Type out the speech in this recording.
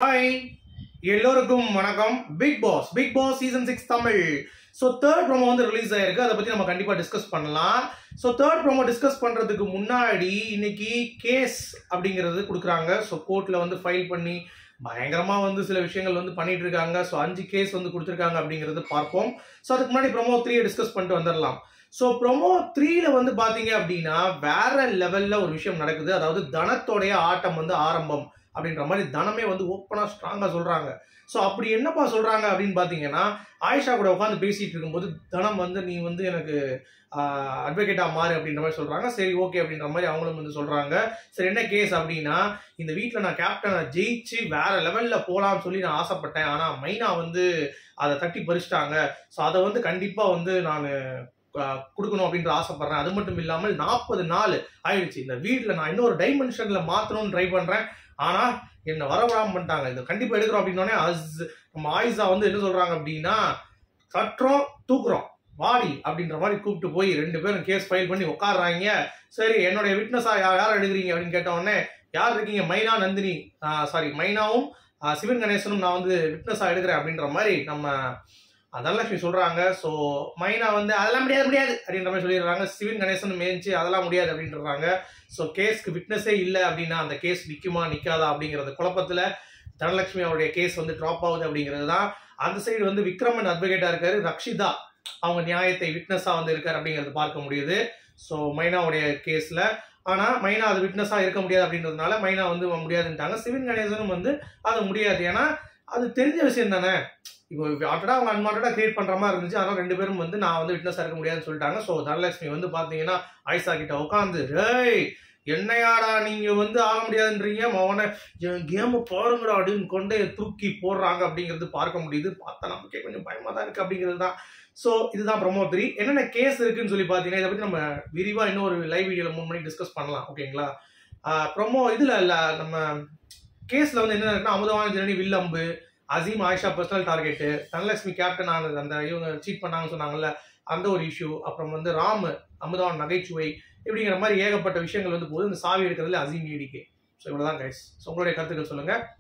hi எல்லோருக்கும் வணக்கம் Bigg Boss Bigg Boss season six Tamil so third promo வந்து release ஆயிருக்கு அதை பற்றி நம்ம கண்டிப்பாக டிஸ்கஸ் பண்ணலாம் ஸோ தேர்ட் ப்ரோமோ டிஸ்கஸ் பண்ணுறதுக்கு முன்னாடி இன்னைக்கு கேஸ் அப்படிங்கிறது கொடுக்குறாங்க ஸோ கோர்ட்டில் வந்து ஃபைல் பண்ணி பயங்கரமாக வந்து சில விஷயங்கள் வந்து பண்ணிட்டு இருக்காங்க ஸோ அஞ்சு கேஸ் வந்து கொடுத்துருக்காங்க அப்படிங்கிறது பார்ப்போம் ஸோ அதுக்கு முன்னாடி ப்ரோமோ த்ரீயை டிஸ்கஸ் பண்ணிட்டு வந்துடலாம் ஸோ ப்ரோமோ த்ரீல வந்து பார்த்தீங்க அப்படின்னா வேற லெவலில் ஒரு விஷயம் நடக்குது அதாவது தனத்தோடைய ஆட்டம் வந்து ஆரம்பம் அப்படின்ற மாதிரி தனமே வந்து ஓப்பனாக ஸ்ட்ராங்காக சொல்கிறாங்க ஸோ அப்படி என்னப்பா சொல்கிறாங்க அப்படின்னு பார்த்தீங்கன்னா ஆயிஷா கூட உட்காந்து பேசிகிட்டு இருக்கும்போது தனம் வந்து நீ வந்து எனக்கு அட்வொகேட்டாக மாறு அப்படின்ற மாதிரி சொல்கிறாங்க சரி ஓகே அப்படின்ற மாதிரி அவங்களும் வந்து சொல்கிறாங்க சரி என்ன கேஸ் அப்படின்னா இந்த வீட்டில் நான் கேப்டனை ஜெயிச்சு வேற லெவலில் போகலாம்னு சொல்லி நான் ஆசைப்பட்டேன் ஆனால் மைனா வந்து அதை தட்டி பறிச்சிட்டாங்க ஸோ அதை வந்து கண்டிப்பாக வந்து நான் கொடுக்கணும் அப்படின்ற ஆசைப்படுறேன் அது மட்டும் இல்லாமல் நாற்பது நாள் ஆயிடுச்சு இந்த வீட்டில் நான் இன்னொரு டைமென்ஷனில் மாற்றணும்னு ட்ரை பண்ணுறேன் ஆனால் என்னை வரவிடாம பண்ணிட்டாங்க இது கண்டிப்பாக எடுக்கிறோம் அப்படின்னோடனே அஸ் நம்ம ஆயிஷா வந்து என்ன சொல்கிறாங்க அப்படின்னா கட்டுறோம் தூக்குறோம் வாடி அப்படின்ற மாதிரி கூப்பிட்டு போய் ரெண்டு பேரும் கேஸ் ஃபைல் பண்ணி உட்காடுறாங்க சரி என்னுடைய விட்னஸா யார் யார் எடுக்கிறீங்க அப்படின்னு கேட்ட உடனே யார் இருக்கீங்க மைனா நந்தினி சாரி மைனாவும் ஆஹ் சிவன் கணேசனும் நான் வந்து விட்னஸா எடுக்கிறேன் அப்படின்ற மாதிரி நம்ம ஆஹ் தனலட்சுமி சொல்றாங்க ஸோ மைனா வந்து அதெல்லாம் முடியாது முடியாது அப்படின்ற மாதிரி சொல்லிடுறாங்க சிவன் கணேசன் மேய்ச்சி அதெல்லாம் முடியாது அப்படின்றாங்க ஸோ கேஸ்க்கு விட்னஸே இல்லை அப்படின்னா அந்த கேஸ் நிற்குமா நிற்காதா அப்படிங்கிறது குழப்பத்தில் தனலட்சுமி அவருடைய கேஸ் வந்து ட்ராப் ஆகுது அப்படிங்கிறது தான் அந்த சைடு வந்து விக்ரமன் அட்வொகேட்டா இருக்காரு ரக்ஷிதா அவங்க நியாயத்தை விட்னஸா வந்து இருக்காரு அப்படிங்கிறது பார்க்க முடியுது ஸோ மைனாவுடைய கேஸ்ல ஆனா மைனா அது விட்னஸா இருக்க முடியாது அப்படின்றதுனால மைனா வந்து முடியாதுன்ட்டாங்க சிவன் கணேசனும் வந்து அது முடியாது ஏன்னா அது தெரிஞ்ச விஷயம் தானே இப்போ ஆட்டடா அவங்க அன்வான்டா கிரியேட் பண்ற மாதிரி இருந்துச்சு அதனால ரெண்டு பேரும் வந்து நான் வந்து விட்னஸா இருக்க முடியாதுன்னு சொல்லிட்டாங்க ஸோ தனலட்சுமி வந்து பாத்தீங்கன்னா ஆயிஷா கிட்ட உட்காந்து ஏய் என்னையாடா நீங்க வந்து ஆக முடியாதுன்றீங்க மவனை கேம் பாருங்கடா அப்படின்னு கொண்டு தூக்கி போடுறாங்க அப்படிங்கிறது பார்க்க முடியுது பார்த்தா நமக்கே கொஞ்சம் பயமா தான் இருக்கு அப்படிங்கிறது தான் ஸோ இதுதான் ப்ரொமோ த்ரீ என்னென்ன கேஸ் இருக்குன்னு சொல்லி பார்த்தீங்கன்னா இதை பற்றி நம்ம விரிவாக இன்னும் ஒரு லைவ் வீடியோவில் மூணு மணிக்கு டிஸ்கஸ் பண்ணலாம் ஓகேங்களா ப்ரொமோ இதில் இல்லை நம்ம கேஸில் வந்து என்ன இருக்குன்னா அமுதவான ஜனனி வில்லம்பு Azeem Ayesha personal target Dhanalakshmi captain ஆனது அந்த இவங்க சீட் பண்ணாங்கன்னு சொன்னாங்கல்ல அந்த ஒரு இஷ்யூ அப்புறம் வந்து ராம் அமுதவான் நகைச்சுவை இப்படிங்கிற மாதிரி ஏகப்பட்ட விஷயங்கள் வந்து போது இந்த சாவி எடுக்கிறதுல அசீம் ஈடிக்கு ஸோ இவ்வளோதான் கைஸ் ஸோ உங்களுடைய கருத்துக்கள் சொல்லுங்கள்